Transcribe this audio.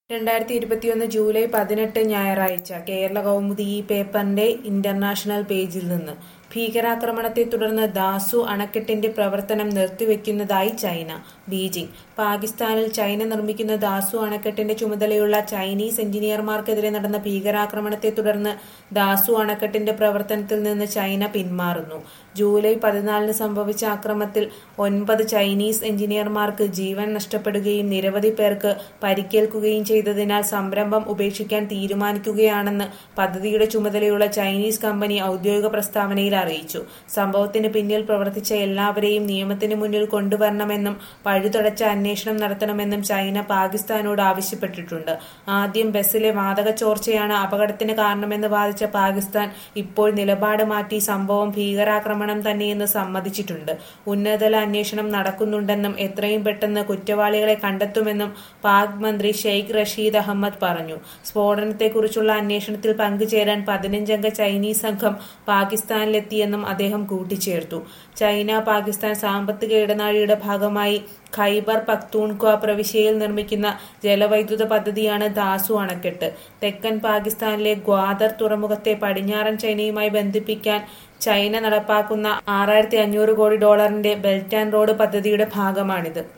രണ്ടായിരത്തി ഇരുപത്തിയൊന്ന് ജൂലൈ പതിനെട്ട് ഞായറാഴ്ച കേരള കൗമുദി ഈ പേപ്പറിന്റെ ഇന്റർനാഷണൽ പേജിൽ നിന്ന് ഭീകരാക്രമണത്തെ തുടർന്ന് ദാസു അണക്കെട്ടിന്റെ പ്രവർത്തനം നിർത്തിവെക്കുന്നതായി ചൈന ബീജിംഗ് പാകിസ്ഥാനിൽ ചൈന നിർമ്മിക്കുന്ന ദാസു അണക്കെട്ടിന്റെ ചുമതലയുള്ള ചൈനീസ് എഞ്ചിനീയർമാർക്കെതിരെ നടന്ന ഭീകരാക്രമണത്തെ തുടർന്ന് ദാസു അണക്കെട്ടിന്റെ പ്രവർത്തനത്തിൽ നിന്ന് ചൈന പിന്മാറുന്നു ജൂലൈ പതിനാലിന് സംഭവിച്ച ആക്രമണത്തിൽ ഒൻപത് ചൈനീസ് എഞ്ചിനീയർമാർക്ക് ജീവൻ നഷ്ടപ്പെടുകയും നിരവധി പേർക്ക് പരിക്കേൽക്കുകയും ചെയ്തതിനാൽ സംരംഭം ഉപേക്ഷിക്കാൻ തീരുമാനിക്കുകയാണെന്ന് പദ്ധതിയുടെ ചുമതലയുള്ള ചൈനീസ് കമ്പനി ഔദ്യോഗിക പ്രസ്താവനയിൽ അറിയിച്ചു സംഭവത്തിന് പിന്നിൽ പ്രവർത്തിച്ച എല്ലാവരെയും നിയമത്തിന് മുന്നിൽ കൊണ്ടുവരണമെന്നും പഴുതടച്ച അന്വേഷണം നടത്തണമെന്നും ചൈന പാകിസ്ഥാനോട് ആവശ്യപ്പെട്ടിട്ടുണ്ട് ആദ്യം ബസ്സിലെ വാതക ചോർച്ചയാണ് അപകടത്തിന് കാരണമെന്ന് വാദിച്ച പാകിസ്ഥാൻ ഇപ്പോൾ നിലപാട് മാറ്റി സംഭവം ഭീകരാക്രമണം തന്നെയെന്ന് സമ്മതിച്ചിട്ടുണ്ട് ഉന്നതതല അന്വേഷണം നടക്കുന്നുണ്ടെന്നും എത്രയും പെട്ടെന്ന് കുറ്റവാളികളെ കണ്ടെത്തുമെന്നും പാക് മന്ത്രി ഷെയ്ഖ് റഷീദ് അഹമ്മദ് പറഞ്ഞു സ്ഫോടനത്തെക്കുറിച്ചുള്ള അന്വേഷണത്തിൽ പങ്കുചേരാൻ പതിനഞ്ചംഗ ചൈനീസ് സംഘം പാകിസ്ഥാനിലെത്തിയെന്നും അദ്ദേഹം കൂട്ടിച്ചേർത്തു ചൈന പാകിസ്ഥാൻ സാമ്പത്തിക ഇടനാഴിയുടെ ഭാഗമായി ഖൈബർ പക്തൂൺക്വ പ്രവിശ്യയിൽ നിർമ്മിക്കുന്ന ജലവൈദ്യുത പദ്ധതിയാണ് ദാസു അണക്കെട്ട് തെക്കൻ പാകിസ്ഥാനിലെ ഗ്വാദർ തുറമുഖത്തെ പടിഞ്ഞാറൻ ചൈനയുമായി ബന്ധിപ്പിക്കാൻ ചൈന നടപ്പാക്കുന്ന ആറായിരത്തി അഞ്ഞൂറ് കോടി ഡോളറിന്റെ ബെൽറ്റ് ആൻഡ് റോഡ് പദ്ധതിയുടെ ഭാഗമാണിത്